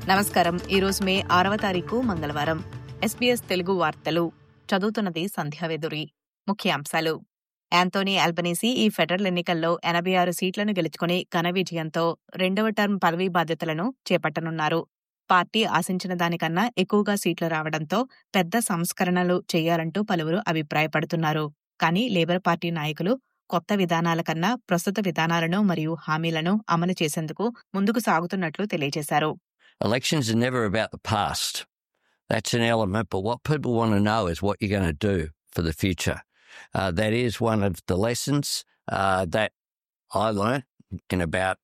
నమస్కారం ఈరోజు మే ఆరవ తారీఖు మంగళవారం ఎస్బీఎస్ తెలుగు వార్తలు చదువుతున్నది సంధ్యావేదురి ముఖ్యాంశాలు యాంతోనీ ఆల్బనీసీ ఈ ఫెడరల్ ఎన్నికల్లో ఎనభై ఆరు సీట్లను గెలుచుకుని ఘన విజయంతో రెండవ టర్మ్ పదవీ బాధ్యతలను చేపట్టనున్నారు పార్టీ ఆశించిన దానికన్నా ఎక్కువగా సీట్లు రావడంతో పెద్ద సంస్కరణలు చేయాలంటూ పలువురు అభిప్రాయపడుతున్నారు కానీ లేబర్ పార్టీ నాయకులు కొత్త విధానాల కన్నా ప్రస్తుత విధానాలను మరియు హామీలను అమలు చేసేందుకు ముందుకు సాగుతున్నట్లు తెలియజేశారు Elections are never about the past. That's an element, but what people want to know is what you're going to do for the future. Uh, that is one of the lessons uh, that I learned in about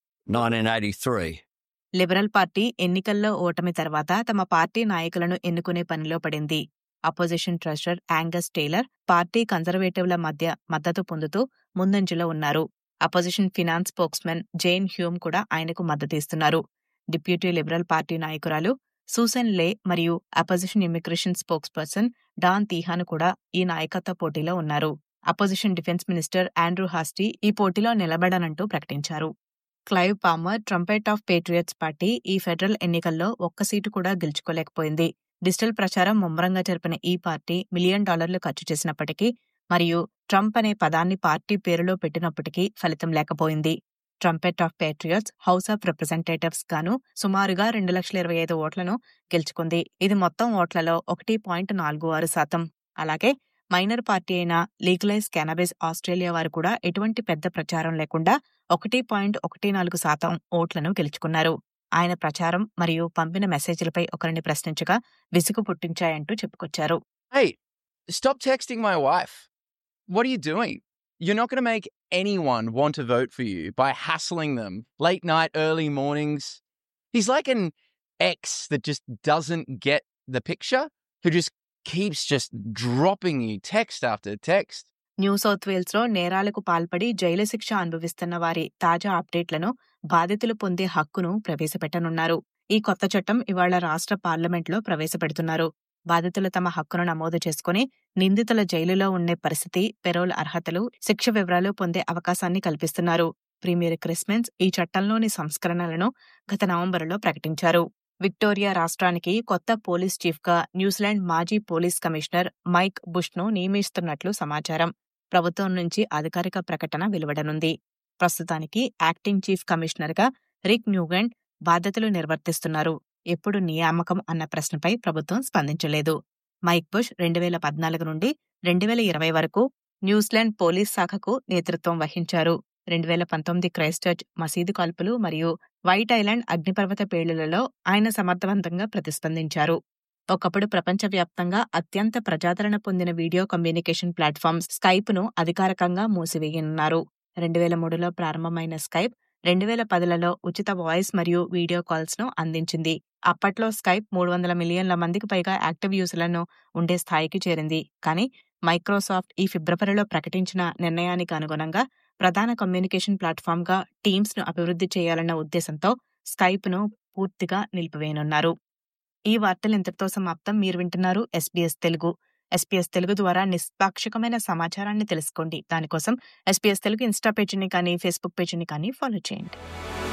1983. Liberal party ఎన్నికల్లో ఓటమి తర్వాత తమ party నాయకులను ఎన్నుకునే పనిలో పడింది opposition treasurer Angus Taylor party కన్జర్వేటివ్ల మధ్య మద్దతు పొందుతూ ముందంజలో ఉన్నారు opposition finance spokesman Jane Hume కూడా ఆయనకు మద్దతిస్తున్నారు డిప్యూటీ లిబరల్ పార్టీ నాయకురాలు సూసన్ లే మరియు opposition immigration spokesperson Dan Tehan కూడా ఈ నాయకత్వ పోటీలో ఉన్నారు opposition defence minister Andrew Hastie ఈ పోటీలో నిలబడనంటూ ప్రకటించారు Clive Palmer trumpet of patriots party ఈ ఫెడరల్ ఎన్నికల్లో ఒక్క సీటు కూడా గెలుచుకోలేకపోయింది డిజిటల్ ప్రచారం ముమ్మరంగా జరిపిన ఈ పార్టీ మిలియన్ డాలర్లు ఖర్చు చేసినప్పటికీ మరియు ట్రంప్ అనే పదాన్ని పార్టీ పేరులో పెట్టినప్పటికీ ఫలితం లేకపోయింది trumpet of patriots house of representatives గాను సుమారుగా రెండు లక్షల ఇరవై ఐదు ఓట్లను గెలుచుకుంది ఇది మొత్తం ఓట్లలో ఒకటి పాయింట్ నాలుగు ఆరు శాతం అలాగే మైనర్ పార్టీ అయిన లీగలైజ్ కెనబిస్ ఆస్ట్రేలియా వారు కూడా ఎటువంటి పెద్ద ప్రచారం లేకుండా ఒకటి పాయింట్ ఒకటి నాలుగు శాతం ఓట్లను గెలుచుకున్నారు ఆయన ప్రచారం మరియు పంపిన మెసేజ్లపై ఒకరిని ప్రశ్నించగా విసుగు పుట్టించాయంటూ చెప్పుకొచ్చారు Hey, stop texting my wife. What are you doing? You're not going to make anyone want to vote for you by hassling them late night, early mornings. He's like an ex that just doesn't get the picture, who just keeps just dropping you text after text. New South Wales లో నేరాలకు పాల్పడి jail శిక్ష అనుభవిస్తున్న వారి తాజా అప్డేట్లను బాధితులు పొందే హక్కును ప్రవేశపెట్టనున్నారు ఈ కొత్త చట్టం ఇవాళ రాష్ట్ర పార్లమెంట్లో ప్రవేశపెడుతున్నారు బాధితులు తమ హక్కును నమోదు చేసుకుని నిందితుల జైలులో ఉండే పరిస్థితి పెరోల్ అర్హతలు శిక్ష వివరాలు పొందే అవకాశాన్ని కల్పిస్తున్నారు ప్రీమియర్ క్రిస్మెన్స్ ఈ చట్టంలోని సంస్కరణలను గత నవంబరులో ప్రకటించారు విక్టోరియా రాష్ట్రానికి కొత్త పోలీస్ చీఫ్ గా న్యూజిలాండ్ మాజీ పోలీస్ కమిషనర్ మైక్ బుష్ ను నియమిస్తున్నట్లు సమాచారం ప్రభుత్వం నుంచి అధికారిక ప్రకటన వెలువడనుంది ప్రస్తుతానికి యాక్టింగ్ చీఫ్ కమిషనర్ గా రిక్ న్యూగండ్ బాధ్యతలు నిర్వర్తిస్తున్నారు ఎప్పుడు నియామకం అన్న ప్రశ్నపై ప్రభుత్వం స్పందించలేదు మైక్ బుష్ రెండు వేల పద్నాలుగు నుండి రెండు వేల ఇరవై వరకు న్యూజిలాండ్ పోలీస్ శాఖకు నేతృత్వం వహించారు రెండు వేల పంతొమ్మిది క్రైస్ట్ చర్చ్ మసీదు కాల్పులు మరియు వైట్ ఐలాండ్ అగ్నిపర్వత పేలులలో ఆయన సమర్థవంతంగా ప్రతిస్పందించారు ఒకప్పుడు ప్రపంచవ్యాప్తంగా అత్యంత ప్రజాదరణ పొందిన వీడియో కమ్యూనికేషన్ ప్లాట్ఫామ్ స్కైప్ ను అధికారికంగా మూసివేయనున్నారు రెండు వేల మూడులో ప్రారంభమైన స్కైప్ రెండు వేల పదులలో ఉచిత వాయిస్ మరియు వీడియో కాల్స్ ను అందించింది అప్పట్లో స్కైప్ మూడు వందల మిలియన్ల మందికి పైగా యాక్టివ్ యూజర్లను ఉండే స్థాయికి చేరింది కానీ మైక్రోసాఫ్ట్ ఈ ఫిబ్రవరిలో ప్రకటించిన నిర్ణయానికి అనుగుణంగా ప్రధాన కమ్యూనికేషన్ ప్లాట్ఫామ్ గా టీమ్స్ ను అభివృద్ధి చేయాలన్న ఉద్దేశంతో స్కైప్ ను పూర్తిగా నిలిపివేయనున్నారు ఈ వార్తలు ఇంతటితో సమాప్తం మీరు వింటున్నారు ఎస్బీఎస్ తెలుగు ఎస్పీఎస్ తెలుగు ద్వారా నిష్పాక్షికమైన సమాచారాన్ని తెలుసుకోండి దానికోసం ఎస్పీఎస్ తెలుగు ఇన్స్టా పేజీని కానీ ఫేస్బుక్ పేజీని కానీ ఫాలో చేయండి